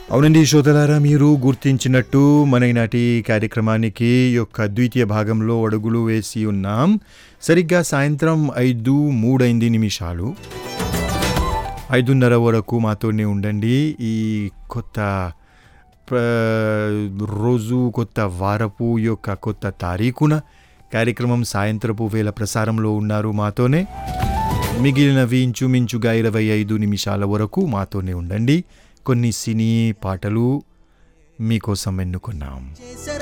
అవునండి శ్రోతలారా మీరు గుర్తించినట్టు మన ఈనాటి కార్యక్రమానికి యొక్క ద్వితీయ భాగంలో అడుగులు వేసి ఉన్నాం సరిగ్గా సాయంత్రం ఐదు మూడైంది నిమిషాలు ఐదున్నర వరకు మాతోనే ఉండండి ఈ కొత్త ప్ర- రోజు కొత్త వారపు యొక్క కొత్త తారీఖున కార్యక్రమం సాయంత్రపు వేళ ప్రసారంలో ఉన్నారు మాతోనే మిగిలినవి ఇంచుమించుగా ఇరవై ఐదు నిమిషాల వరకు మాతోనే ఉండండి కొన్ని సినీ పాటలు మీకోసం ఎన్నుకున్నాం